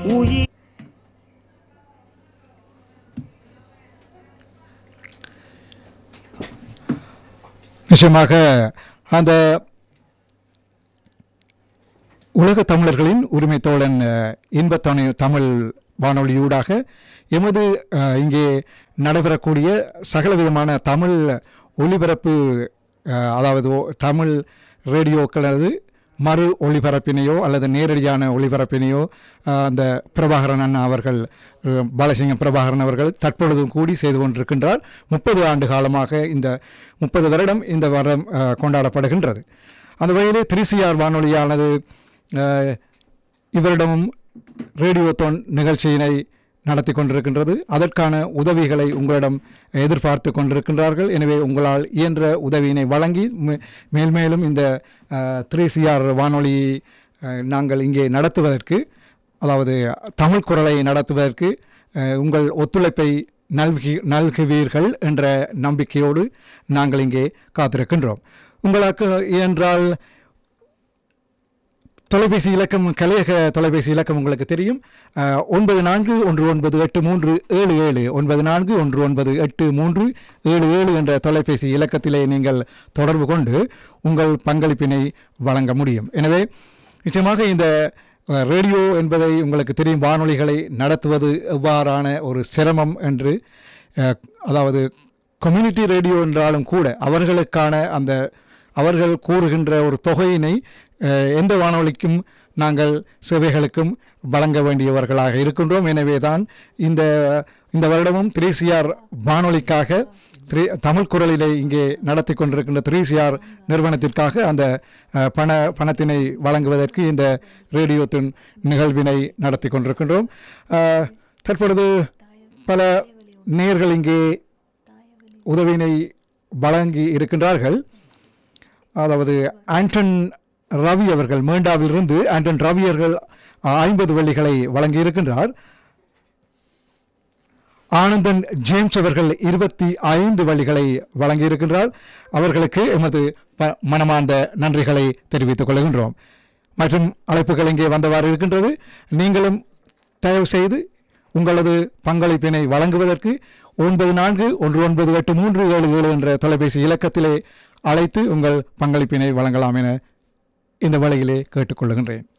உயிர் நிச்சயமாக அந்த உலக தமிழர்களின் உரிமை தோழன் அஹ், இன்பத்தணி தமிழ் வானொலியூடாக எமது அஹ், இங்கே நடைபெறக்கூடிய சகலவிதமான தமிழ் ஒளிபரப்பு அஹ், அதாவது ஒ- தமிழ் ரேடியோக்களது மறு ஒளிபரப்பினையோ அல்லது நேரடியான ஒளிபரப்பினையோ அஹ், அந்த பிரபாகரன் அண்ணா அவர்கள் அஹ், பாலசிங்கம் பிரபாகரன் அவர்கள் தற்பொழுதும் கூடி செய்து கொண்டிருக்கின்றார் முப்பது ஆண்டு காலமாக இந்த முப்பது வருடம் இந்த வருடம் அஹ், கொண்டாடப்படுகின்றது அந்த வகையிலே த்ரீசிஆர் வானொலியானது அஹ், இவரிடமும் ரேடியோத்தோன் நிகழ்ச்சியினை நடத்தி கொண்டிருக்கின்றது அதற்கான உதவிகளை உங்களிடம் எதிர்பார்த்து கொண்டிருக்கின்றார்கள் எனவே உங்களால் இயன்ற உதவியினை வழங்கி மே- மேல்மேலும் இந்த த்ரீசிஆர் வானொலி அஹ், நாங்கள் இங்கே நடத்துவதற்கு அதாவது தமிழ் குரலை நடத்துவதற்கு அஹ், உங்கள் ஒத்துழைப்பை நல்கி நல்குவீர்கள் என்ற நம்பிக்கையோடு நாங்கள் இங்கே காத்திருக்கின்றோம் உங்களுக்கு என்றால் தொலைபேசி இலக்கம் கலையக தொலைபேசி இலக்கம் உங்களுக்கு தெரியும் அஹ், ஒன்பது நான்கு ஒன்று ஒன்பது எட்டு மூன்று ஏழு ஏழு ஒன்பது நான்கு ஒன்று ஒன்பது எட்டு மூன்று ஏழு ஏழு என்ற தொலைபேசி இலக்கத்திலே நீங்கள் தொடர்பு கொண்டு உங்கள் பங்களிப்பினை வழங்க முடியும் எனவே நிச்சயமாக இந்த அஹ், ரேடியோ என்பதை உங்களுக்கு தெரியும் வானொலிகளை நடத்துவது எவ்வாறான ஒரு சிரமம் என்று அஹ், அதாவது கம்யூனிட்டி ரேடியோ என்றாலும் கூட அவர்களுக்கான அந்த அவர்கள் கூறுகின்ற ஒரு தொகையினை அஹ், எந்த வானொலிக்கும் நாங்கள் சேவைகளுக்கும் வழங்க வேண்டியவர்களாக இருக்கின்றோம் எனவே தான் இந்த இந்த வருடமும் த்ரீசிஆர் வானொலிக்காக த்ரீ தமிழ் குரலிலே இங்கே நடத்தி கொண்டிருக்கின்ற த்ரீசிஆர் நிறுவனத்திற்காக அந்த அஹ், பண பணத்தினை வழங்குவதற்கு இந்த ரேடியோத்தின் நிகழ்வினை நடத்தி கொண்டிருக்கின்றோம் அஹ், தற்பொழுது பல நேர்கள் இங்கே உதவியினை வழங்கி இருக்கின்றார்கள் அதாவது ஆண்டன் ரவி அவர்கள் மேண்டாவிலிருந்து ஆண்டன் ரவி அவர்கள் ஐம்பது வெள்ளிகளை வழங்கி இருக்கின்றார் ஆனந்தன் ஜேம்ஸ் அவர்கள் இருபத்தி ஐந்து வழிகளை வழங்கியிருக்கின்றார் அவர்களுக்கு எமது ப- மனமார்ந்த நன்றிகளை தெரிவித்துக் கொள்கின்றோம் மற்றும் அழைப்புகள் இங்கே வந்தவாறு இருக்கின்றது நீங்களும் தயவு செய்து உங்களது பங்களிப்பினை வழங்குவதற்கு ஒன்பது நான்கு ஒன்று ஒன்பது எட்டு மூன்று ஏழு ஏழு என்ற தொலைபேசி இலக்கத்திலே அழைத்து உங்கள் பங்களிப்பினை வழங்கலாம் என இந்த வேளையிலே கேட்டுக்கொள்கின்றேன்